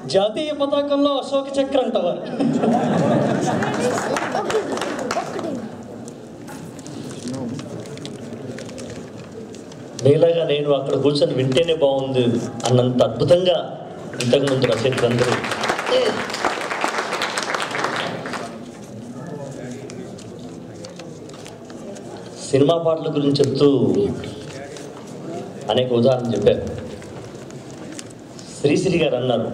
జాతీయ పతాకంలో అశోక చక్ర అంటవారు నీలాగా నేను అక్కడ కూర్చొని వింటేనే బాగుంది అన్నంత అద్భుతంగా ఇంతకుముందు రచయితలందరూ సినిమా పాటల గురించి చెప్తూ అనేక ఉదాహరణలు చెప్పారు శ్రీశ్రీ గారు అన్నారు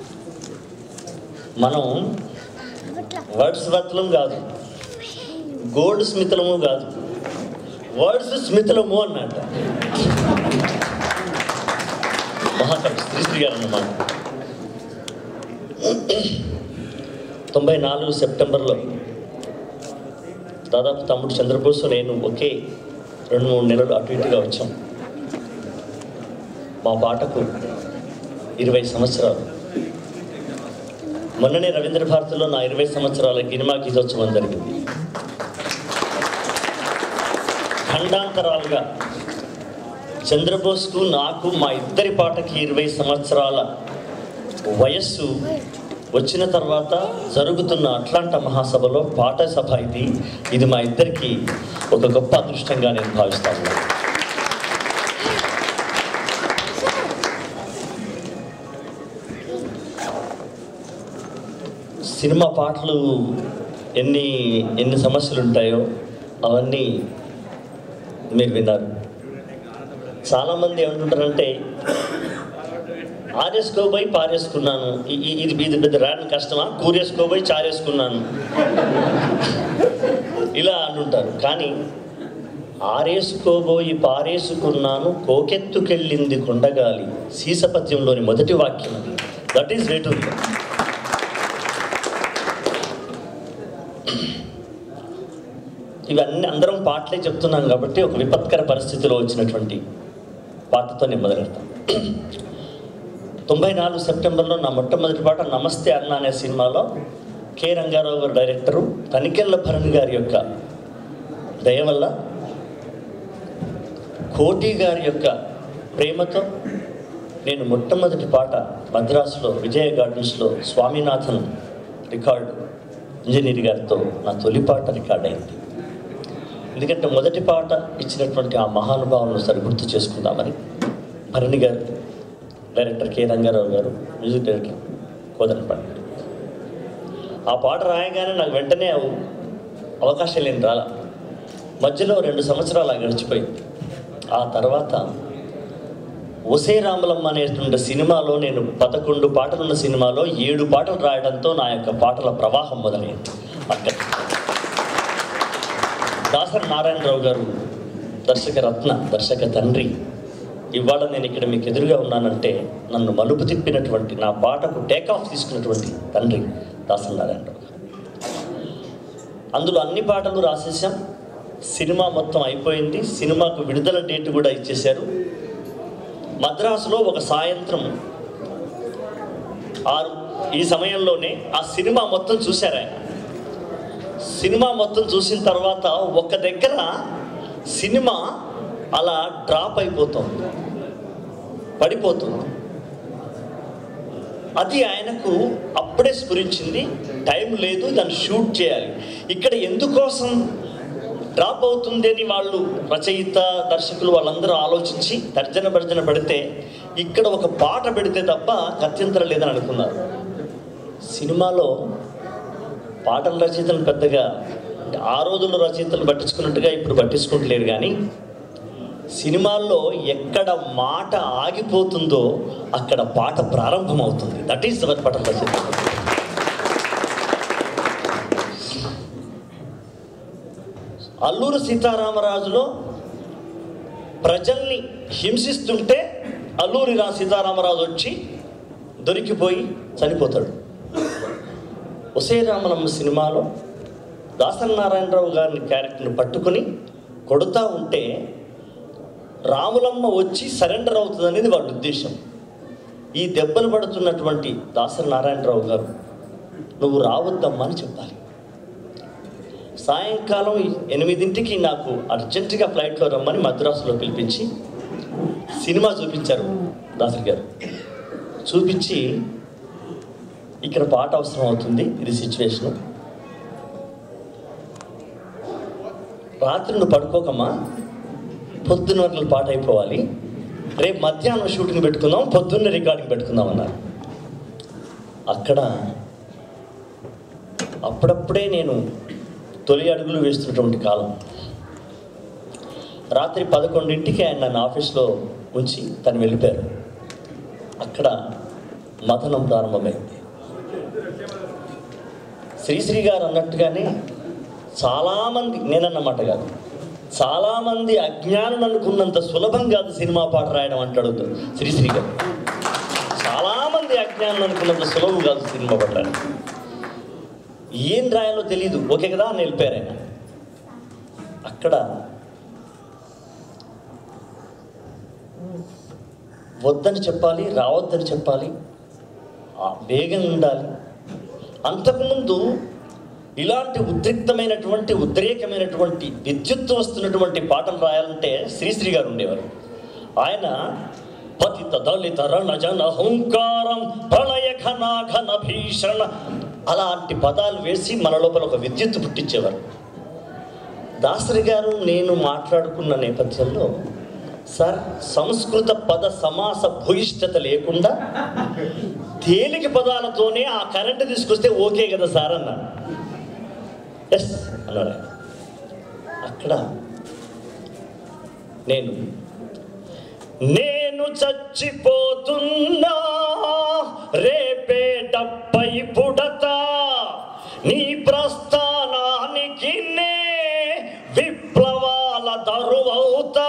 మనం వర్డ్స్ వర్త్లం కాదు గోల్డ్ స్మితలము కాదు వర్డ్స్ స్మితలము అన్నట్ట మహాకవి శ్రీశ్రీ గారు అన్నమాట తొంభై నాలుగు సెప్టెంబర్లో దాదాపు తమ్ముడు చంద్రబోసు నేను ఒకే రెండు మూడు నెలలు అటు ఇటుగా వచ్చాం మా పాటకు ఇరవై సంవత్సరాలు మొన్ననే రవీంద్ర భారతిలో నా ఇరవై సంవత్సరాల గిరిమా గీతోత్సవం జరిగింది ఖండాంతరాలుగా చంద్రబోస్కు నాకు మా ఇద్దరి పాటకి ఇరవై సంవత్సరాల వయస్సు వచ్చిన తర్వాత జరుగుతున్న అట్లాంటా మహాసభలో పాట సభ ఇది ఇది మా ఇద్దరికి ఒక గొప్ప అదృష్టంగా నేను భావిస్తాను సినిమా పాటలు ఎన్ని ఎన్ని సమస్యలు ఉంటాయో అవన్నీ మీరు విన్నారు చాలామంది ఏమంటుంటారంటే ఆరేసుకోబోయి పారేసుకున్నాను ఇ- ఇ- ఇది ఇది పెద్ద రాని కష్టమా కూరేసుకోబోయి చారేసుకున్నాను ఇలా అంటుంటారు కానీ ఆరేసుకోబోయి పారేసుకున్నాను కోకెత్తుకెళ్ళింది కొండగాలి సీసపద్యంలోని మొదటి వాక్యం దట్ ఈస్ వేటు ఇవన్నీ అందరం పాటలే చెప్తున్నాం కాబట్టి ఒక విపత్కర పరిస్థితిలో వచ్చినటువంటి పాటతో నేను మొదలెడతాను తొంభై నాలుగు సెప్టెంబర్లో నా మొట్టమొదటి పాట నమస్తే అన్న అనే సినిమాలో కె రంగారావు గారు డైరెక్టరు తనికెళ్ళ భరణి గారి యొక్క దయ వల్ల కోటి గారి యొక్క ప్రేమతో నేను మొట్టమొదటి పాట మద్రాసులో విజయ గార్డెన్స్లో స్వామినాథన్ రికార్డు ఇంజనీర్ గారితో నా తొలి పాట రికార్డ్ అయింది ఎందుకంటే మొదటి పాట ఇచ్చినటువంటి ఆ మహానుభావులను సరి గుర్తు చేసుకుందామని భరణి గారు డైరెక్టర్ కె రంగారావు గారు మ్యూజిక్ డైరెక్టర్ కోదనపల్లి ఆ పాట రాయగానే నాకు వెంటనే అవ- అవకాశం లేని రాల మధ్యలో రెండు సంవత్సరాలు గడిచిపోయింది ఆ తర్వాత ఒసే రామలమ్మ అనేటువంటి సినిమాలో నేను పదకొండు పాటలున్న సినిమాలో ఏడు పాటలు రాయడంతో నా యొక్క పాటల ప్రవాహం మొదలైంది అక్కడ దాసరి నారాయణరావు గారు దర్శక రత్న దర్శక తండ్రి ఇవాళ నేను ఇక్కడ మీకు ఎదురుగా ఉన్నానంటే నన్ను మలుపు తిప్పినటువంటి నా పాటకు టేక్ ఆఫ్ తీసుకున్నటువంటి తండ్రి దాసరి నారాయణరావు గారు అందులో అన్ని పాటలు రాసేసాం సినిమా మొత్తం అయిపోయింది సినిమాకు విడుదల డేట్ కూడా ఇచ్చేశారు మద్రాసులో ఒక సాయంత్రం ఆరు ఈ సమయంలోనే ఆ సినిమా మొత్తం చూశారు ఆయన సినిమా మొత్తం చూసిన తర్వాత ఒక దగ్గర సినిమా అలా డ్రాప్ అయిపోతుంది పడిపోతుంది అది ఆయనకు అప్పుడే స్ఫురించింది టైం లేదు దాన్ని షూట్ చేయాలి ఇక్కడ ఎందుకోసం డ్రాప్ అవుతుంది అని వాళ్ళు రచయిత దర్శకులు వాళ్ళందరూ ఆలోచించి తర్జన భర్జన పెడితే ఇక్కడ ఒక పాట పెడితే తప్ప గత్యంతరం లేదని అనుకున్నారు సినిమాలో పాటల రచయితలు పెద్దగా ఆ రోజుల్లో రచయితలు పట్టించుకున్నట్టుగా ఇప్పుడు పట్టించుకుంటలేరు కానీ సినిమాల్లో ఎక్కడ మాట ఆగిపోతుందో అక్కడ పాట ప్రారంభమవుతుంది దట్ ఈస్ అవర్ పాటల రచయిత అల్లూరు సీతారామరాజులో ప్రజల్ని హింసిస్తుంటే అల్లూరి రా సీతారామరాజు వచ్చి దొరికిపోయి చనిపోతాడు ఒసే రామలమ్మ సినిమాలో దాసరి నారాయణరావు గారిని క్యారెక్టర్ని పట్టుకుని కొడుతూ ఉంటే రాములమ్మ వచ్చి సరెండర్ అవుతుంది అనేది వాళ్ళ ఉద్దేశం ఈ దెబ్బలు పడుతున్నటువంటి దాసరి నారాయణరావు గారు నువ్వు రావద్దమ్మా అని చెప్పాలి సాయంకాలం ఎనిమిదింటికి నాకు అర్జెంటుగా ఫ్లైట్లో రమ్మని మద్రాసులో పిలిపించి సినిమా చూపించారు దాసరి గారు చూపించి ఇక్కడ పాట అవసరం అవుతుంది ఇది సిచ్యువేషన్ రాత్రి నువ్వు పడుకోకమ్మా పొద్దున్న వరకు పాట అయిపోవాలి రేపు మధ్యాహ్నం షూటింగ్ పెట్టుకుందాం పొద్దున్న రికార్డింగ్ పెట్టుకుందాం అన్నారు అక్కడ అప్పుడప్పుడే నేను తొలి అడుగులు వేస్తున్నటువంటి కాలం రాత్రి పదకొండింటికి ఆయన నన్ను ఆఫీస్లో ఉంచి తను వెళ్ళిపోయారు అక్కడ మథనం ప్రారంభమైంది శ్రీశ్రీ గారు అన్నట్టుగానే చాలామంది నేనన్నమాట కాదు చాలామంది అజ్ఞానులు అనుకున్నంత సులభం కాదు సినిమా పాట రాయడం అంటాడు శ్రీశ్రీ గారు చాలామంది అజ్ఞానులు అనుకున్నంత సులభం కాదు సినిమా పాట రాయడం ఏం రాయాలో తెలియదు ఓకే కదా అని వెళ్ళిపోయారు ఆయన అక్కడ వద్దని చెప్పాలి రావద్దని చెప్పాలి ఆ వేగం ఉండాలి అంతకుముందు ఇలాంటి ఉద్రిక్తమైనటువంటి ఉద్రేకమైనటువంటి విద్యుత్తు వస్తున్నటువంటి పాటలు రాయాలంటే శ్రీశ్రీ గారు ఉండేవారు ఆయన పతిత దళిత రణ జన హుంకారం ప్రళయ ఘన ఘన భీషణ అలాంటి పదాలు వేసి మన లోపల ఒక విద్యుత్తు పుట్టించేవారు దాసరి గారు నేను మాట్లాడుకున్న నేపథ్యంలో సార్ సంస్కృత పద సమాస భూయిష్టత లేకుండా తేలిక పదాలతోనే ఆ కరెంటు తీసుకొస్తే ఓకే కదా సార్ అన్నాను ఎస్ అన్నాడు ఆయన. అక్కడ నేను నేను చచ్చిపోతున్నా రేపే డప్పై పుడతా నీ ప్రస్థానానికి నే విప్లవాల దరువవుతా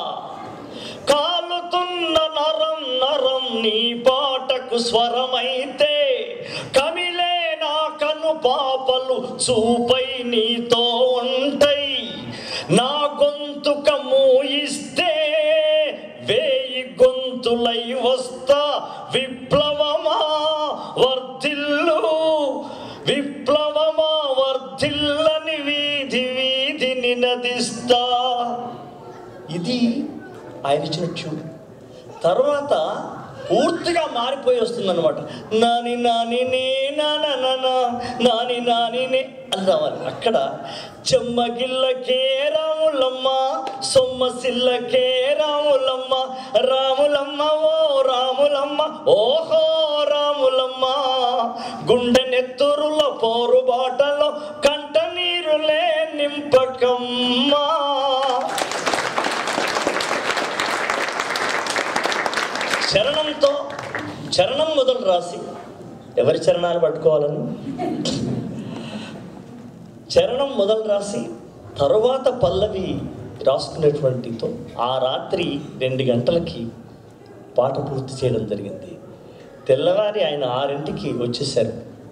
కాలుతున్న నరం నరం నీ పాటకు స్వరమైతే కమిలే నా కను పాపలు చూపై నీతో ఉంటాయి నా గొంతుక మూయిస్తే వేయి గొంతులై వస్తా విప్లవమా వర్ధిల్లు విప్లవమా వర్ధిల్లని వీధి వీధిని నదిస్తా ఇది ఆయన ఇచ్చిన ట్యూన్ తర్వాత పూర్తిగా మారిపోయి వస్తుందన్నమాట నాని నాని నే నాన నాన, నాని నాని నే అని రావాలి అక్కడ చెమ్మగిల్లకే రాములమ్మ సొమ్మసిల్లకే రాములమ్మ రాములమ్మ ఓ రాములమ్మ ఓహో రాములమ్మ గుండె నెత్తురుల పోరు బాటలో కంట నీరులే నింపకమ్మా చరణంతో చరణం మొదలు రాసి ఎవరి చరణాలు పట్టుకోవాలని చరణం మొదలు రాసి తరువాత పల్లవి రాసుకునేటువంటితో ఆ రాత్రి రెండు గంటలకి పాట పూర్తి చేయడం జరిగింది తెల్లవారి ఆయన ఆరింటికి వచ్చేసారు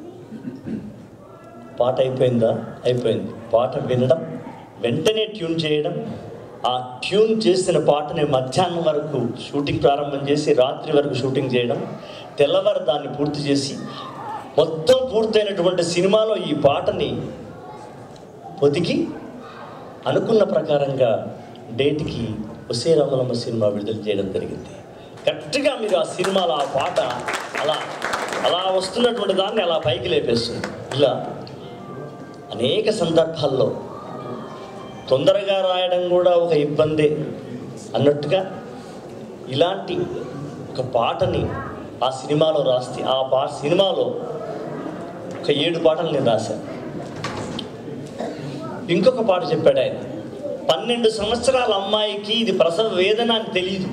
పాట అయిపోయిందా అయిపోయింది పాట వినడం వెంటనే ట్యూన్ చేయడం ఆ ట్యూన్ చేసిన పాటని మధ్యాహ్నం వరకు షూటింగ్ ప్రారంభం చేసి రాత్రి వరకు షూటింగ్ చేయడం తెల్లవారు దాన్ని పూర్తి చేసి మొత్తం పూర్తయినటువంటి సినిమాలో ఈ పాటని పొదిగి అనుకున్న ప్రకారంగా డేట్కి ఒసే రామలమ్మ సినిమా విడుదల చేయడం జరిగింది కరెక్ట్గా మీరు ఆ సినిమాలో ఆ పాట అలా అలా వస్తున్నటువంటి దాన్ని అలా పైకి లేపేస్తుంది ఇలా అనేక సందర్భాల్లో తొందరగా రాయడం కూడా ఒక ఇబ్బందే అన్నట్టుగా ఇలాంటి ఒక పాటని ఆ సినిమాలో రాస్తే ఆ పా సినిమాలో ఒక ఏడు పాటలు నేను రాశాను ఇంకొక పాట చెప్పాడు ఆయన పన్నెండు సంవత్సరాల అమ్మాయికి ఇది ప్రసవ వేదన అని తెలియదు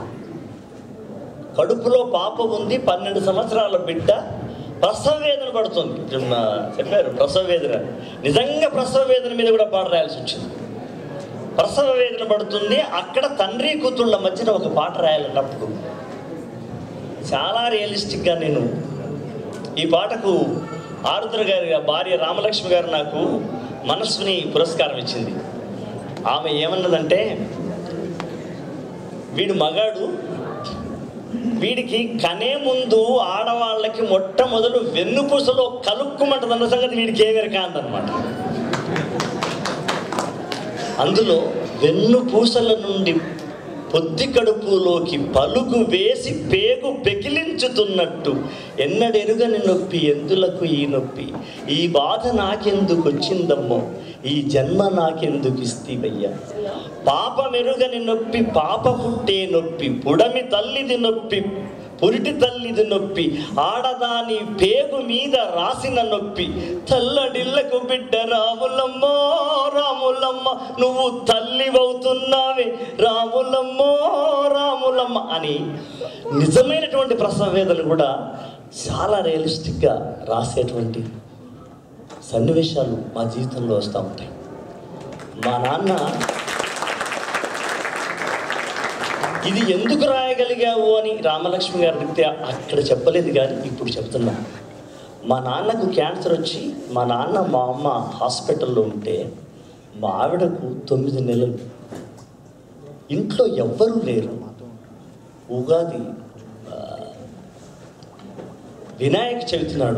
కడుపులో పాప ఉంది పన్నెండు సంవత్సరాల బిడ్డ ప్రసవ వేదన పడుతుంది నిన్న చెప్పారు ప్రసవ వేదన నిజంగా ప్రసవ వేదన మీద కూడా పాట రాయాల్సి వచ్చింది ప్రసవ వేదన పడుతుంది అక్కడ తండ్రి కూతుళ్ళ మధ్యన ఒక పాట రాయాలన్నప్పుడు చాలా రియలిస్టిక్గా నేను ఈ పాటకు ఆరుద్ర గారి భార్య రామలక్ష్మి గారు నాకు మనస్సుని పురస్కారం ఇచ్చింది ఆమె ఏమన్నదంటే వీడు మగాడు వీడికి కనే ముందు ఆడవాళ్ళకి మొట్టమొదలు వెన్నుపూసలో కలుక్కుమంటదన్న సంగతి వీడికి ఏమెరక అందనమాట అందులో వెన్నుపూసల నుండి పొద్ది కడుపులోకి పలుగు వేసి పేగు పెకిలించుతున్నట్టు ఎన్నడెరుగని నొప్పి ఎందులకు ఈ నొప్పి ఈ బాధ నాకెందుకు వచ్చిందమ్మో ఈ జన్మ నాకెందుకు ఇస్తీవయ్యా పాపమెరుగని నొప్పి పాప పుట్టే నొప్పి పుడమి తల్లిది నొప్పి పురిటి తల్లిది నొప్పి ఆడదాని పేగు మీద రాసిన నొప్పి తల్లడిల్లకు బిడ్డ రాములమ్మో రాములమ్మ నువ్వు తల్లివవుతున్నావే రాములమ్మో రాములమ్మ అని నిజమైనటువంటి ప్రసవ వేదన కూడా చాలా రియలిస్టిక్గా రాసేటువంటి సన్నివేశాలు మా జీవితంలో వస్తూ ఉంటాయి మా నాన్న ఇది ఎందుకు రాయగలిగావు అని రామలక్ష్మి గారు అడిగితే అక్కడ చెప్పలేదు కానీ ఇప్పుడు చెప్తున్నా మా నాన్నకు క్యాన్సర్ వచ్చి మా నాన్న మా అమ్మ హాస్పిటల్లో ఉంటే మా ఆవిడకు తొమ్మిది నెలలు ఇంట్లో ఎవ్వరూ లేరు ఉగాది ఆ, వినాయక చవితి నాడు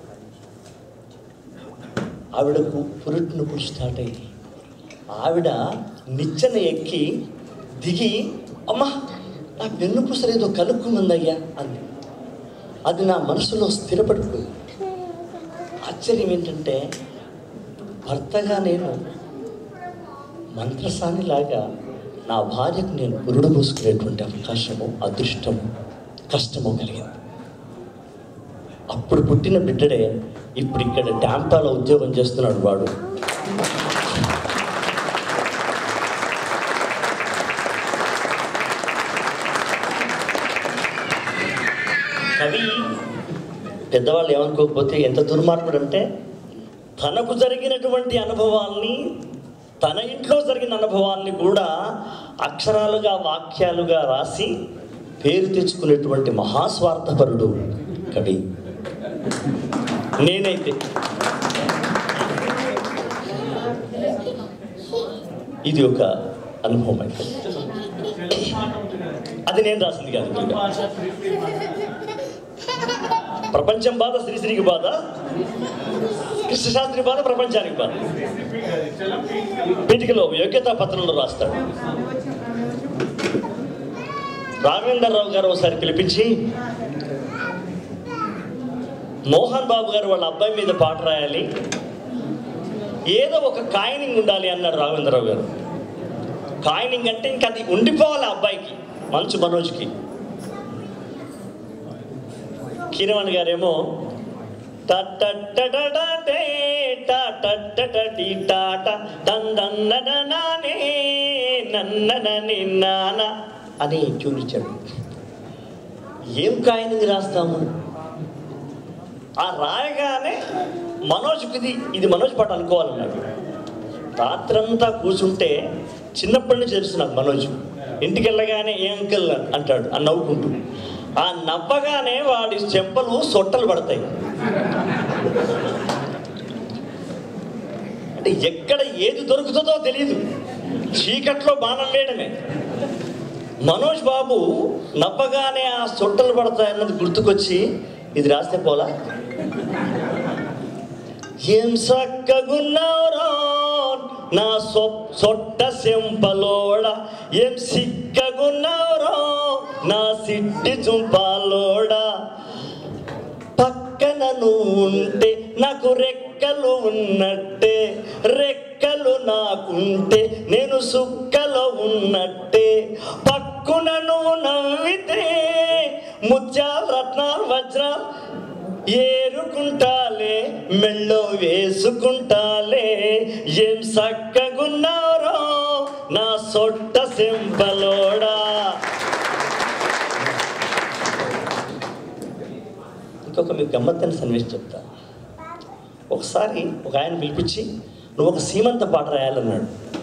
ఆవిడకు పురుటి నొప్పులు స్టార్ట్ అయ్యి ఆవిడ నిచ్చెన ఎక్కి దిగి అమ్మా నా వెన్ను ఏదో కలుక్కుమందయ్యా అంది అది నా మనసులో స్థిరపడిపోయింది ఆశ్చర్యం ఏంటంటే భర్తగా నేను మంత్రసానిలాగా నా భార్యకు నేను పురుడు పోసుకునేటువంటి అవకాశము అదృష్టము కష్టము కలిగింది అప్పుడు పుట్టిన బిడ్డడే ఇప్పుడు ఇక్కడ డాంపాలో ఉద్యోగం చేస్తున్నాడు వాడు కవి పెద్దవాళ్ళు ఏమనుకోకపోతే ఎంత దుర్మార్గుడు అంటే తనకు జరిగినటువంటి అనుభవాల్ని తన ఇంట్లో జరిగిన అనుభవాల్ని కూడా అక్షరాలుగా వాక్యాలుగా రాసి పేరు తెచ్చుకునేటువంటి మహాస్వార్థపరుడు కవి నేనైతే ఇది ఒక అనుభవం అయితే అది నేను రాసింది కాదు ఇంకా. ప్రపంచం బాధ శ్రీశ్రీకి బాధ కృష్ణశాస్త్రి బాధ ప్రపంచానికి బాధ పీఠికలో యోగ్యతా పత్రంలో రాస్తాడు రాఘవేంద్రరావు గారు ఒకసారి పిలిపించి మోహన్ బాబు గారు వాళ్ళ అబ్బాయి మీద పాట రాయాలి ఏదో ఒక కాయినింగ్ ఉండాలి అన్నాడు రాఘవేంద్రరావు గారు కాయినింగ్ అంటే ఇంకా అది ఉండిపోవాలి ఆ అబ్బాయికి మంచు మనోజ్కి కీరవాణి గారేమో టట్టట్టటటే టట్టట్టటి టాట దందన్నదనానే నన్ననని నాన అని ట్యూన్ ఇచ్చాడు ఏం కాయినింగ్ రాస్తాము ఆ రాయగానే మనోజ్కి ఇది ఇది మనోజ్ పాట అనుకోవాలన్నాడు రాత్రంతా కూర్చుంటే చిన్నప్పటి నుంచి తెలుసు నాకు మనోజ్ ఇంటికి వెళ్ళగానే ఏ అంకల్ అంటాడు అని నవ్వుకుంటూ ఆ నవ్వగానే వాడి చెంపలు సొట్టలు పడతాయి అంటే ఎక్కడ ఏది దొరుకుతుందో తెలియదు చీకట్లో బాణం వేయడమే మనోజ్ బాబు నవ్వగానే ఆ సొట్టలు పడతాయి అన్నది గుర్తుకొచ్చి ఇది రాస్తే పోలా ఏం సక్కగున్నావురా నా సొ సొట్ట సెంపలోడ ఏం సిక్కగున్నావురా నా సిట్టి చుంపాలోడ పక్కన నువ్వు ఉంటే నాకు రెక్కలు ఉన్నట్టే రెక్కలు నాకుంటే నేను సుక్కలో ఉన్నట్టే పక్కున నువ్వు నవ్వితే ముత్యాలు రత్నాలు వజ్రాలు ఏరుకుంటాలే మెళ్ళో వేసుకుంటాలే ఏం సక్కగున్నారో నా సొట్ట సెంపలోడా ఇంకొక మీకు గమ్మత్తైన సన్నివేశం చెప్తా ఒకసారి ఒక ఆయన పిలిపించి నువ్వు ఒక సీమంత పాట రాయాలన్నాడు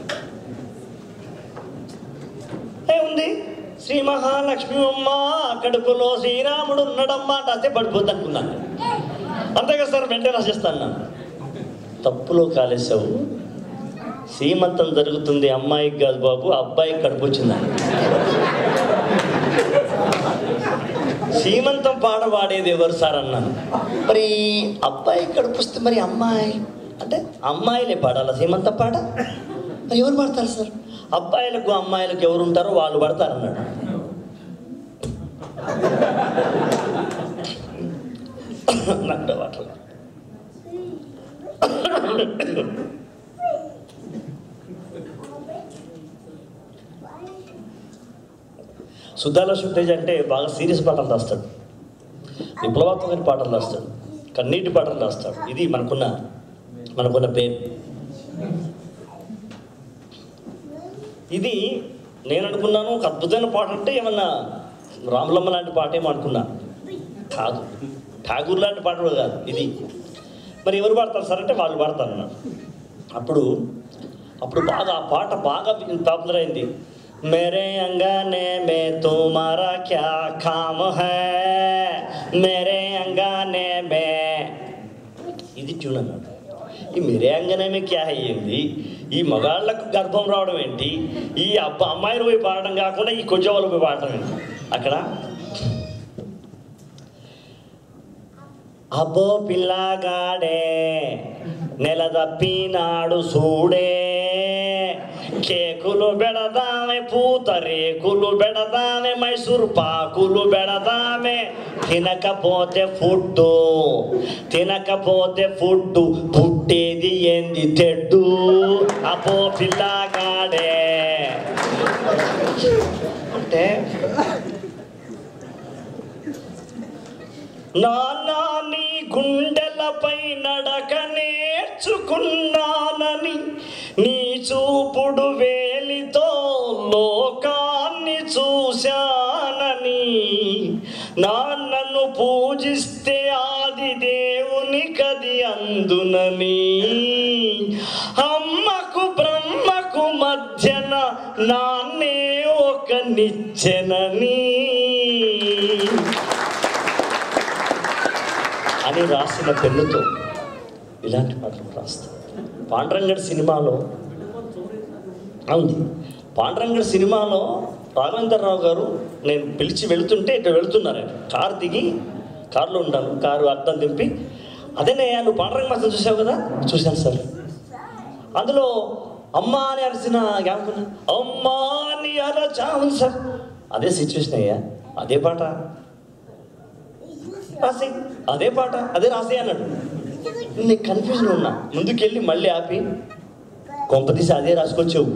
ఏముంది శ్రీ మహాలక్ష్మి అమ్మ కడుపులో శ్రీరాముడు ఉన్నాడమ్మా అంటే అదే పడిపోద్ది అనుకున్నాను అంతేగా సార్ వెంటనే రాసేస్తాను ನಾನು. తప్పులో కాలేసావు సీమంతం జరుగుతుంది అమ్మాయికి కాదు బాబు అబ్బాయికి కడుపు వచ్చిందని సీమంతం పాట పాడేది ఎవరు సార్ అన్నాను మరి అబ్బాయి కడుపు వస్తే మరి అమ్మాయి అంటే అమ్మాయిలే పాడాలా సీమంతం పాట మరి ఎవరు పడతారు సార్ అబ్బాయిలకు అమ్మాయిలకు ఎవరు ఉంటారో వాళ్ళు పడతారు అన్నాడు నాకు వాటర్ సుద్దాల శుద్ధేజ్ అంటే బాగా సీరియస్ పాటలు రాస్తాడు విప్లవాత్మక పాటలు రాస్తాడు కన్నీటి పాటలు రాస్తాడు ఇది మనకున్న మనకున్న పేరు ఇది నేను అనుకున్నాను ఒక అద్భుతమైన పాట అంటే ఏమన్నా రామలమ్మ లాంటి పాట ఏమో అనుకున్నా కాదు ఠాగూర్ లాంటి పాట కూడా కాదు ఇది మరి ఎవరు పాడతారు సార్ అంటే వాళ్ళు పాడతారు అన్నారు అప్పుడు అప్పుడు బాగా ఆ పాట బాగా పాపులర్ అయింది మేరే అంగానే మే తుమారా క్యా కామ్ హై మేరే అంగానే మే ఇది ట్యూన్ అన్నాడు ఈ మీరే అంగనేమే క్యా అయ్యింది ఈ మగాళ్ళకు గర్భం రావడం ఏంటి ఈ అబ్బా అమ్మాయిలు పోయి పాడడం కాకుండా ఈ కొంచెం పోయి పాడడం ఏంటి అక్కడ అబ్బో పిల్లగాడే నెల తప్పినాడు చూడే కేకులు బెడదామె పూతరేకులు బెడదామె మైసూరు పాకులు బెడదామె తినకపోతే ఫుడ్డు తినకపోతే ఫుడ్డు పుట్టేది ఏంది తెడ్డు అబ్బో పిల్లగాడే అంటే నానా నీ గుండెలపై నడక నేర్చుకున్నానని నీ చూపుడు వేలితో లోకాన్ని చూశానని నాన్నను పూజిస్తే ఆది దేవుని కది అందునని అమ్మకు బ్రహ్మకు మధ్యన నాన్నే ఒక నిచ్చెనని అని రాసిన పెన్నుతో ఇలాంటి పాటలు రాస్తా పాండ్రంగడ్ సినిమాలో అవును పాండ్రంగడ్ సినిమాలో రాఘవేంద్రరావు గారు నేను పిలిచి వెళుతుంటే ఇట్లా వెళుతున్నారు ఆయన కారు దిగి కారులో ఉంటాను కారు అద్దం దింపి అదేనే నువ్వు పాండ్రంగ మాసం చూసావు కదా చూశాను సార్ అందులో అమ్మా అని అరిసిన జ్ఞాపకం అమ్మా అని అరచా ఉంది సార్ అదే సిచ్యువేషన్ అయ్యా అదే పాట రాసి అదే పాట అదే రాసి అన్నాడు నేను కన్ఫ్యూజన్ ఉన్నా ముందుకెళ్ళి మళ్ళీ ఆపి కొంపతీసి అదే రాసుకొచ్చావు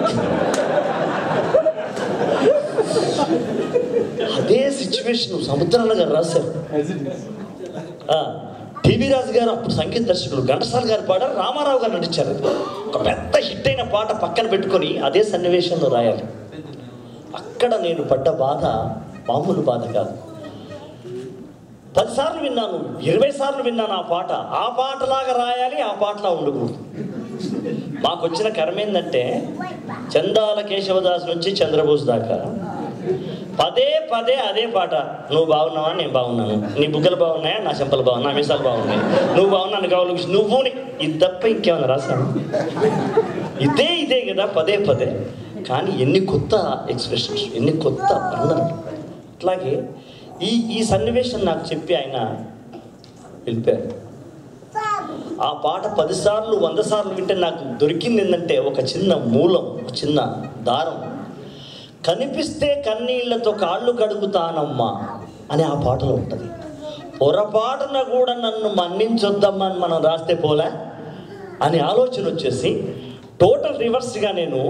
అదే సిచ్యువేషన్ సముద్రాల గారు రాశారు ఆ, టీవీ రాజు గారు అప్పుడు సంగీత దర్శకుడు ఘంటసాల గారు పాడారు రామారావు గారు నటించారు ఒక పెద్ద హిట్ అయిన పాట పక్కన పెట్టుకొని అదే సన్నివేశంలో రాయాలి అక్కడ నేను పడ్డ బాధ మామూలు బాధ కాదు పదిసార్లు విన్నాను ఇరవై సార్లు విన్నాను ఆ పాట ఆ పాటలాగా రాయాలి ఆ పాటలా ఉండకూడదు మాకు వచ్చిన కర్మ ఏంటంటే చందాల కేశవదాస్ నుంచి చంద్రబోస్ దాకా పదే పదే అదే పాట నువ్వు బాగున్నావా నేను బాగున్నాను నీ బుగ్గలు బాగున్నాయా నా చెంపలు బాగున్నా నా మీసాలు బాగున్నాయి నువ్వు బాగున్నాను కావాలి నువ్వు నీ- ఇది తప్ప ఇంకేమైనా రాశాను ఇదే ఇదే కదా పదే పదే కానీ ఎన్ని కొత్త ఎక్స్ప్రెషన్స్ ఎన్ని కొత్త వర్ణనలు అట్లాగే ఈ ఈ సన్నివేశం నాకు చెప్పి ఆయన వెళ్ళిపోయారు ఆ పాట పదిసార్లు వంద సార్లు వింటే నాకు దొరికింది ఏంటంటే ఒక చిన్న మూలం ఒక చిన్న దారం కనిపిస్తే కన్నీళ్లతో కాళ్ళు కడుగుతానమ్మా అని ఆ పాటలో ఉంటుంది పొరపాటున కూడా నన్ను మన్నించొద్దమ్మా అని మనం రాస్తే పోలే అని ఆలోచన వచ్చేసి టోటల్ రివర్స్గా నేను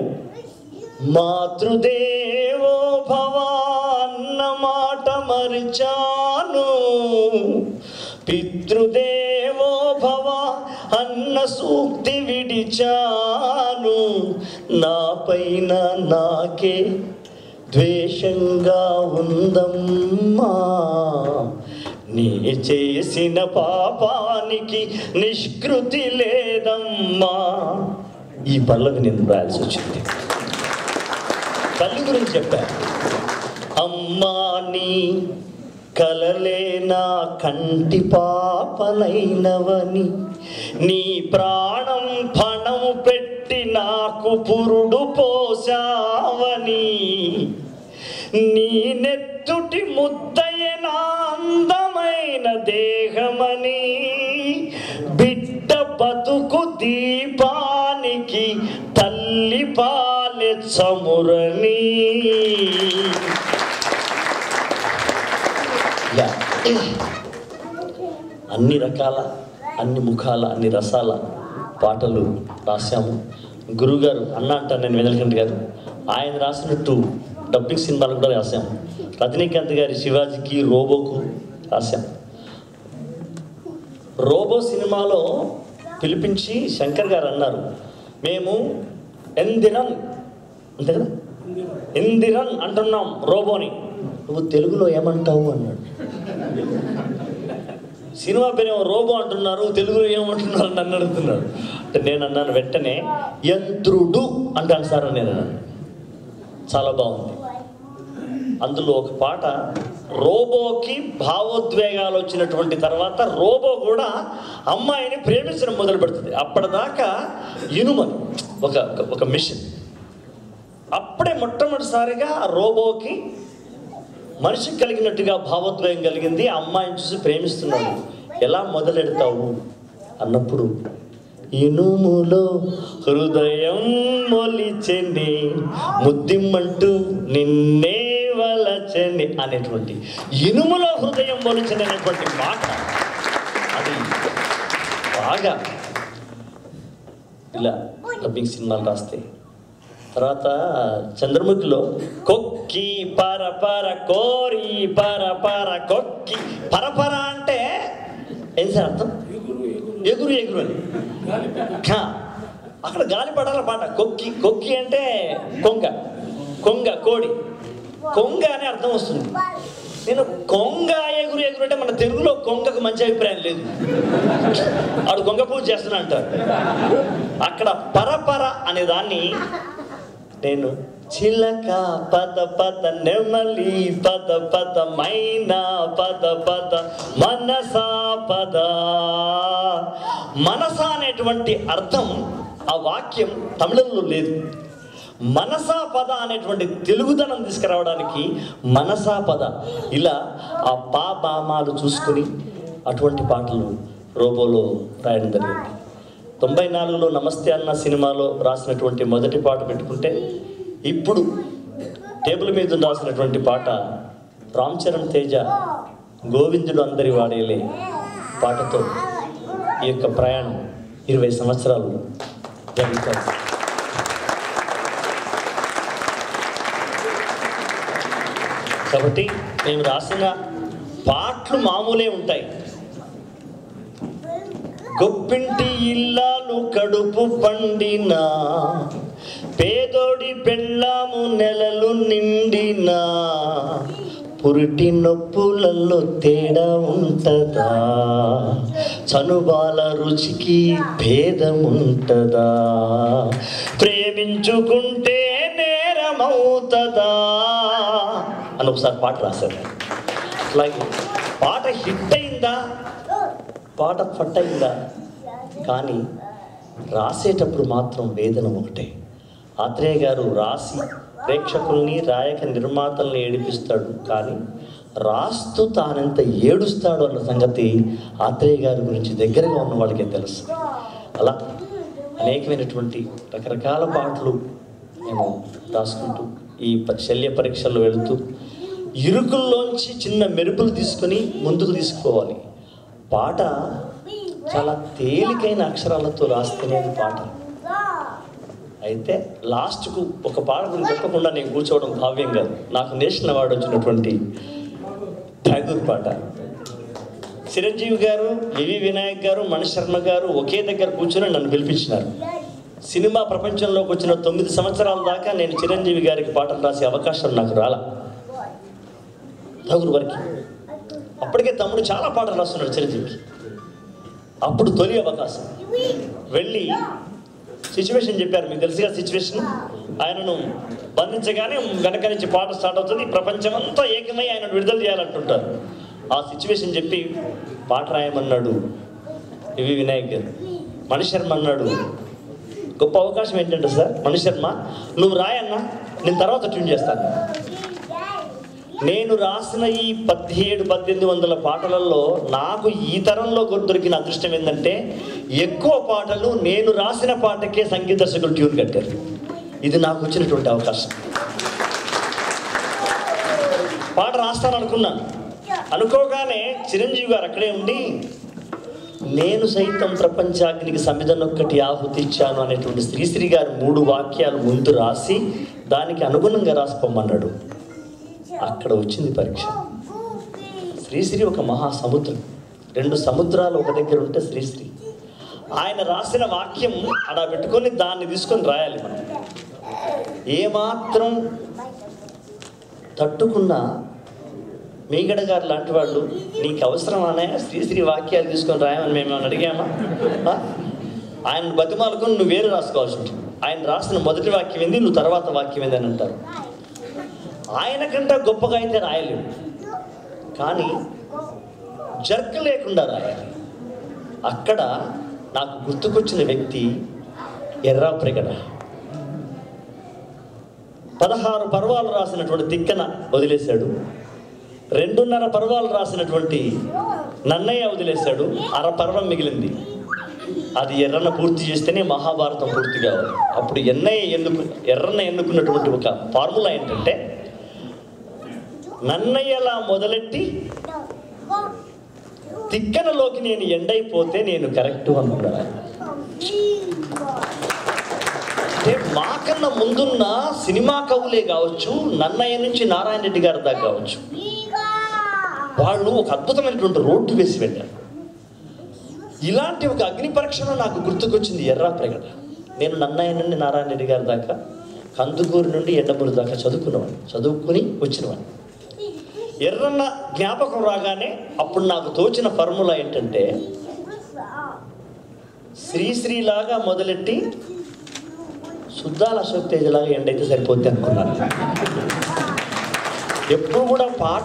మాతృదేవో భవ అన్న మాట మరిచాను పితృదేవో భవ అన్న సూక్తి విడిచాను నా పైన నాకే ద్వేషంగా ఉందమ్మా నీ చేసిన పాపానికి నిష్కృతి లేదమ్మా ఈ పల్లవి నేను రాయాల్సి వచ్చింది తల్లి గురించి చెప్పా అమ్మా నీ కలలే నా కంటి పాపనైనవని నీ ప్రాణం పణం పెట్టి నాకు పురుడు పోసావని నీ నెత్తుటి ముద్దయ్య నా అందమైన దేహమని బిడ్డ బతుకు దీపానికి తల్లి చమురని ఇలా అన్ని రకాల అన్ని ముఖాల అన్ని రసాల పాటలు రాశాము గురువుగారు అన్న అంటారు నేను వెనల్కంటి గారు ఆయన రాసినట్టు డబ్బింగ్ సినిమాలు కూడా రాశాము రజనీకాంత్ గారి శివాజీకి రోబోకు రాశాం రోబో సినిమాలో పిలిపించి శంకర్ గారు అన్నారు మేము ఎందిరన్ అంతే కదా ఎందిరన్ అంటున్నాం రోబోని నువ్వు తెలుగులో ఏమంటావు అన్నాడు సినిమా పేరేమో రోబో అంటున్నారు తెలుగులో ఏమంటున్నారు అని నన్ను అడుగుతున్నాడు అంటే నేను అన్నాను వెంటనే యంత్రుడు అంటాను సార్ అని నేను అన్నాను చాలా బాగుంది అందులో ఒక పాట రోబోకి భావోద్వేగాలు వచ్చినటువంటి తర్వాత రోబో కూడా అమ్మాయిని ప్రేమించడం మొదలు పెడుతుంది అప్పటిదాకా ఇనుమని ఒక ఒక- ఒక మిషన్ అప్పుడే మొట్టమొదటిసారిగా ఆ రోబోకి మనిషికి కలిగినట్టుగా భావోద్వేగం కలిగింది ఆ అమ్మాయిని చూసి ప్రేమిస్తున్నాడు ఎలా మొదలెడతావు అన్నప్పుడు ఇనుములో హృదయం మొలిచెండి ముద్దిమ్మంటూ నిన్నే వలచండి అనేటువంటి ఇనుములో హృదయం మొలిచండి అనేటువంటి మాట అది బాగా ఇలా డబ్బింగ్ సినిమాలు రాస్తే తర్వాత చంద్రముఖిలో కొక్కి పర పర కోరి పర పర కొక్కి పరపర అంటే ఏం సార్ అర్థం ఎగురు ఎగురు అని ఖా. అక్కడ గాలి పడాల పాట కొక్కి కొక్కి అంటే కొంగ కొంగ కోడి కొంగ అనే అర్థం వస్తుంది నేను కొంగ ఎగురు ఎగురు అంటే మన తెలుగులో కొంగకు మంచి అభిప్రాయం లేదు ఆడు కొంగ పూజ చేస్తున్నా అంటారు అక్కడ పరపర అనే దాన్ని నేను చిలక పద పద నెమలి పద పద మైనా పద పద మనసా పద మనస అనేటువంటి అర్థం ఆ వాక్యం తమిళంలో లేదు మనసా పద అనేటువంటి తెలుగుదనం తీసుకురావడానికి మనసా పద ఇలా ఆ పా బామాలు చూసుకొని అటువంటి పాటలు రోబోలో రాయడం జరిగింది తొంభై నాలుగులో నమస్తే అన్న సినిమాలో రాసినటువంటి మొదటి పాట పెట్టుకుంటే ఇప్పుడు టేబుల్ మీద రాసినటువంటి పాట రామ్ చరణ్ తేజ గోవిందుడు అందరి వాడేలే పాటతో ఈ యొక్క ప్రయాణం ఇరవై సంవత్సరాలు జరుగుతుంది కాబట్టి మేము రాసిన పాటలు మామూలే ఉంటాయి గొప్పింటి ఇల్లాలు కడుపు పండిన పేదోడి పెళ్ళాము నెలలు నిండిన పురిటి నొప్పులలో తేడా ఉంటదా చనుబాల రుచికి భేదం ఉంటదా ప్రేమించుకుంటే నేరమవుతదా అని ఒకసారి పాట రాశారు అట్లాగే పాట హిట్ అయిందా పాట పట్టయిందా కానీ రాసేటప్పుడు మాత్రం వేదన ఒకటే ఆత్రేయ గారు రాసి ప్రేక్షకుల్ని రాయక నిర్మాతల్ని ఏడిపిస్తాడు కానీ రాస్తూ తానెంత ఏడుస్తాడు అన్న సంగతి ఆత్రేయ గారి గురించి దగ్గరగా ఉన్న వాళ్ళకే తెలుసు అలా అనేకమైనటువంటి రకరకాల పాటలు మేము రాసుకుంటూ ఈ ప- శల్య పరీక్షల్లో వెళుతూ ఇరుకుల్లోంచి చిన్న మెరుపులు తీసుకొని ముందుకు తీసుకోవాలి పాట చాలా తేలికైన అక్షరాలతో రాస్తేనేది పాట అయితే లాస్ట్కు ఒక పాట గురించి చెప్పకుండా నేను కూర్చోవడం భావ్యం కాదు నాకు నేషనల్ అవార్డు వచ్చినటువంటి ఠాగూర్ పాట చిరంజీవి గారు వివి వినాయక్ గారు మణి శర్మ గారు ఒకే దగ్గర కూర్చొని నన్ను పిలిపించినారు సినిమా ప్రపంచంలోకి వచ్చిన తొమ్మిది సంవత్సరాల దాకా నేను చిరంజీవి గారికి పాటలు రాసే అవకాశం నాకు రాలా ఠాగూర్ వరకు అప్పటికే తమ్ముడు చాలా పాటలు రాస్తున్నాడు చిరంజీవికి అప్పుడు తొలి అవకాశం వెళ్ళి సిచ్యువేషన్ చెప్పారు మీకు తెలుసుగా సిచ్యువేషన్ ఆయనను బంధించగానే వెనక నుంచి పాట స్టార్ట్ అవుతుంది ప్రపంచం అంతా ఏకమై ఆయన విడుదల చేయాలంటుంటారు ఆ సిచ్యువేషన్ చెప్పి పాట రాయమన్నాడు ఇవి వినాయక్ గారు మణిశర్మ అన్నాడు గొప్ప అవకాశం ఏంటంటే సార్ మణిశర్మ నువ్వు రాయన్నా నేను తర్వాత ట్యూన్ చేస్తాను నేను రాసిన ఈ పదిహేడు పద్దెనిమిది వందల పాటలలో నాకు ఈ తరంలో దొరికిన అదృష్టం ఏంటంటే ఎక్కువ పాటలు నేను రాసిన పాటకే సంగీత దర్శకులు ట్యూన్ కట్టారు ఇది నాకు వచ్చినటువంటి అవకాశం పాట రాస్తాను అనుకున్నాను అనుకోగానే చిరంజీవి గారు అక్కడే ఉండి నేను సైతం ప్రపంచాగ్నికి సమిధనొక్కటి ఆహుతి ఇచ్చాను అనేటువంటి శ్రీశ్రీ గారు మూడు వాక్యాలు ముందు రాసి దానికి అనుగుణంగా రాసిపోమన్నాడు అక్కడ వచ్చింది పరీక్ష శ్రీశ్రీ ఒక మహాసముద్రం రెండు సముద్రాలు ఒక దగ్గర ఉంటే శ్రీశ్రీ ఆయన రాసిన వాక్యం అలా పెట్టుకొని దాన్ని తీసుకొని రాయాలి మనం ఏమాత్రం తట్టుకున్న మీగడ గారు లాంటి వాళ్ళు నీకు అవసరమానే శ్రీశ్రీ వాక్యాలు తీసుకొని రాయమని మేము ఏమైనా అడిగామా ఆ? ఆయన బతిమాలుకొని నువ్వు వేరు రాసుకోవాల్సి ఉంటుంది ఆయన రాసిన మొదటి వాక్యం ఏంది నువ్వు తర్వాత వాక్యం ఏంది అని అంటారు ఆయన కంటే గొప్పగా అయితే రాయలేము కానీ జర్క లేకుండా రాయాలి అక్కడ నాకు గుర్తుకొచ్చిన వ్యక్తి ఎర్రా ప్రగడ పదహారు పర్వాలు రాసినటువంటి తిక్కన వదిలేశాడు రెండున్నర పర్వాలు రాసినటువంటి నన్నయ్య వదిలేశాడు అర పర్వం మిగిలింది అది ఎర్రన పూర్తి చేస్తేనే మహాభారతం పూర్తి కావాలి అప్పుడు ఎన్నయ్య ఎన్నుకు ఎర్రన ఎన్నుకున్నటువంటి ఒక ఫార్ములా ఏంటంటే నన్నయ్యలా మొదలెట్టి తిక్కనలోకి నేను ఎండైపోతే నేను కరెక్ట్ అనుకున్నాను అంటే మాకన్నా ముందున్న సినిమా కవులే కావచ్చు నన్నయ్య నుంచి నారాయణ రెడ్డి గారి దాకా కావచ్చు వాళ్ళు ఒక అద్భుతమైనటువంటి రోడ్డు వేసి వెళ్ళారు ఇలాంటి ఒక అగ్ని పరీక్షలో నాకు గుర్తుకొచ్చింది ఎర్రా ప్రగడ నేను నన్నయ్య నుండి నారాయణ రెడ్డి గారి దాకా కందుకూరు నుండి ఎండమూరు దాకా చదువుకున్నవాడిని చదువుకుని వచ్చినవాడిని ఎర్రన్న జ్ఞాపకం రాగానే అప్పుడు నాకు తోచిన ఫార్ములా ఏంటంటే శ్రీశ్రీలాగా మొదలెట్టి శుద్ధాల అశోక్ తేజలాగా ఎండైతే సరిపోద్ది అనుకున్నాను ఎప్పుడు కూడా పాట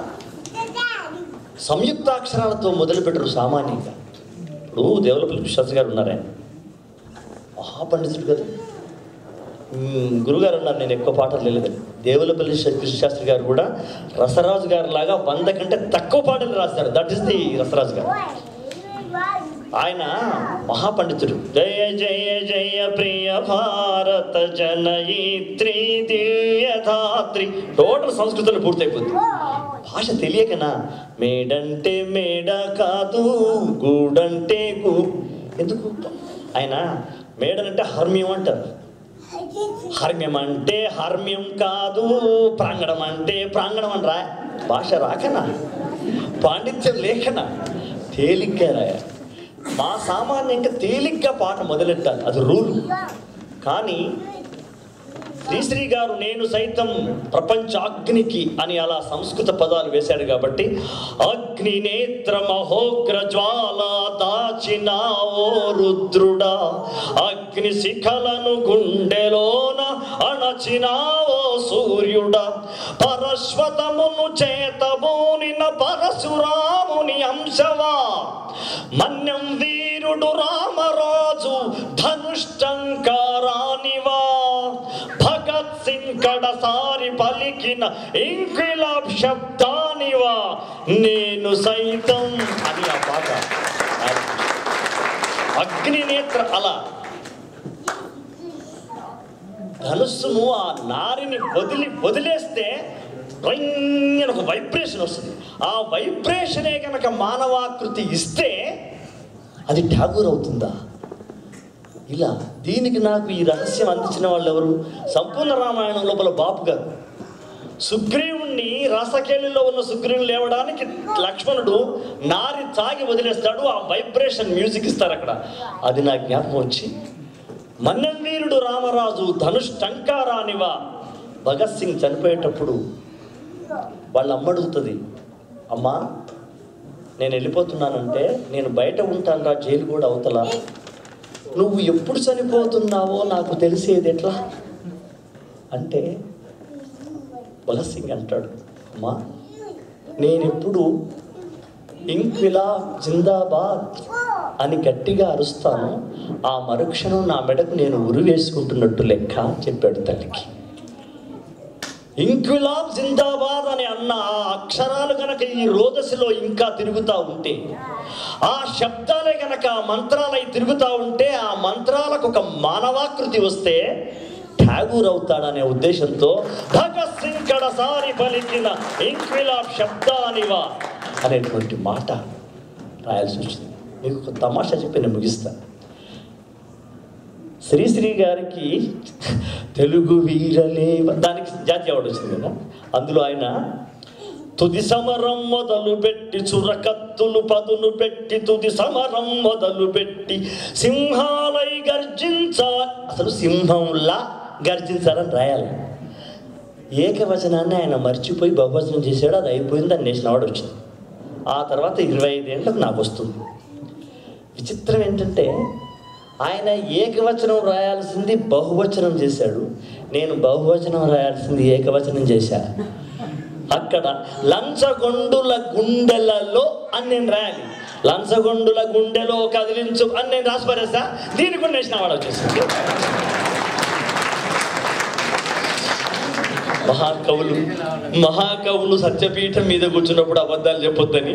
సంయుక్తాక్షరాలతో మొదలుపెట్టరు సామాన్యంగా ఇప్పుడు దేవులపల్లి కృష్ణాస్ గారు ఉన్నారు ఆయన మహాపండితుడు కదా మ్మ్, గురుగారు ఉన్నారు నేను ఎక్కువ పాటలు లేదని దేవులపల్లి కృష్ణశాస్త్రి గారు కూడా రసరాజు గారు లాగా వంద కంటే తక్కువ పాటలు రాస్తారు దట్ ఈస్ ది రసరాజు గారు ఆయన మహాపండితుడు జయ జయ జయ ప్రియ భారత జనయిత్రి దివ్యధాత్రి టోటల్ సంస్కృతంలో పూర్తయిపోతుంది భాష తెలియకనా మేడంటే మేడ కాదు గూడంటే గూ ఎందుకు ఆయన మేడనంటే హర్మ్యం అంటారు హర్మ్యం అంటే హర్మ్యం కాదు ప్రాంగణం అంటే ప్రాంగణం అని రా భాష రాకనా పాండిత్యం లేకనా తేలిగ్గా రాయ మా సామాన్యంగా తేలిగ్గా పాట మొదలెట్టాలి అది రూల్ కానీ శ్రీశ్రీ గారు నేను సైతం ప్రపంచాగ్నికి అని అలా సంస్కృత పదాలు వేశాడు కాబట్టి అగ్ని నేత్ర మహోగ్ర జ్వాల దాచినావో రుద్రుడా అగ్ని శిఖలను గుండెలోన అణచినావో సూర్యుడా పరశ్వతమును చేతబోనిన పరశురాముని అంశవా మన్యం వీరుడు రామరాజు ధనుష్టంకారానివా భగత్ సింగ్ కడసారి పలికిన ఇంక్విలాబ్ శబ్దానివా నేను సైతం అని ఆ పాట అగ్ని నేత్ర అలా ధనుస్సును ఆ నారిని వదిలి వదిలేస్తే రింగ్ అని ఒక వైబ్రేషన్ వస్తుంది ఆ వైబ్రేషనే కనుక మానవాకృతి ఇస్తే అది ఠాగూర్ అవుతుందా ఇలా దీనికి నాకు ఈ రహస్యం అందించిన వాళ్ళు ఎవరు సంపూర్ణ రామాయణం లోపల బాపు గారు సుగ్రీవుణ్ణి రసకేళిలో ఉన్న సుగ్రీవుని లేవడానికి లక్ష్మణుడు నారి తాగి వదిలేస్తాడు ఆ వైబ్రేషన్ మ్యూజిక్ ఇస్తారు అక్కడ అది నా జ్ఞాపకం వచ్చి మన్నెం వీరుడు రామరాజు ధనుష్ టంకారానివా భగత్ సింగ్ చనిపోయేటప్పుడు వాళ్ళ అమ్మ అడుగుతుంది అమ్మా నేను వెళ్ళిపోతున్నానంటే నేను బయట ఉంటాను రా జైలు కూడా అవతల నువ్వు ఎప్పుడు చనిపోతున్నావో నాకు తెలిసేది ఎట్లా అంటే భగత్ సింగ్ అంటాడు అమ్మా నేనెప్పుడు ఇంక్విలా జిందాబాద్ అని గట్టిగా అరుస్తాను ఆ మరుక్షణం నా మెడకు నేను ఉరి వేసుకుంటున్నట్టు లెక్క అని చెప్పాడు తల్లికి ఇంక్విలాబ్ జిందాబాద్ అని అన్న ఆ అక్షరాలు గనక ఈ రోదసిలో ఇంకా తిరుగుతూ ఉంటే ఆ శబ్దాలే గనక ఆ మంత్రాలై తిరుగుతూ ఉంటే ఆ మంత్రాలకు ఒక మానవాకృతి వస్తే ఠాగూర్ అవుతాడనే ఉద్దేశంతో భగత్ సింగ్ కడసారి పలికిన ఇంక్విలాబ్ శబ్దానివా అనేటువంటి మాట రాయాల్సి వచ్చింది మీకు ఒక తమాషా చెప్పి నేను ముగిస్తాను శ్రీశ్రీ గారికి తెలుగు వీరలేవ దానికి జాతీయ అవార్డు వచ్చింది కదా అందులో ఆయన తుది సమరం మొదలు పెట్టి చురకత్తులు పదును పెట్టి తుది సమరం మొదలు పెట్టి సింహాలై గర్జించ అసలు సింహంలా గర్జించాలని రాయాలి ఏకవచనాన్ని ఆయన మర్చిపోయి బహువచనం చేశాడు అది అయిపోయింది అని నేసిన అవార్డు వచ్చింది ఆ తర్వాత ఇరవై ఐదేళ్ళకు నాకు వస్తుంది విచిత్రం ఏంటంటే ఆయన ఏకవచనం రాయాల్సింది బహువచనం చేశాడు నేను బహువచనం రాయాల్సింది ఏకవచనం చేశా అక్కడ లంచగొండుల గుండెలలో అని నేను రాయాలి లంచగొండుల గుండెలో కదిలించు అని నేను రాసి పారేస్తా దీనికి కూడా నేసిన వాడు వచ్చేసింది మహాకవులు మహాకవులు సత్యపీఠం మీద కూర్చున్నప్పుడు అబద్ధాలు చెప్పొద్దని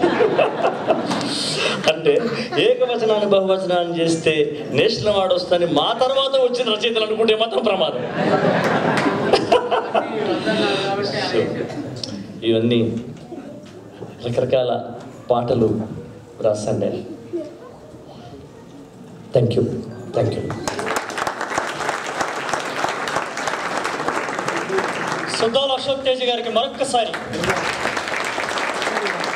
అంటే ఏకవచనాన్ని బహువచనాన్ని చేస్తే నేషనల్ అవార్డు వస్తుందని మా తర్వాత వచ్చిన రచయితలు అనుకుంటే మాత్రం ప్రమాదం So, ఇవన్నీ రకరకాల పాటలు రాస్తాను నేను thank you thank you Suddala Ashok Teja గారికి మరొక్కసారి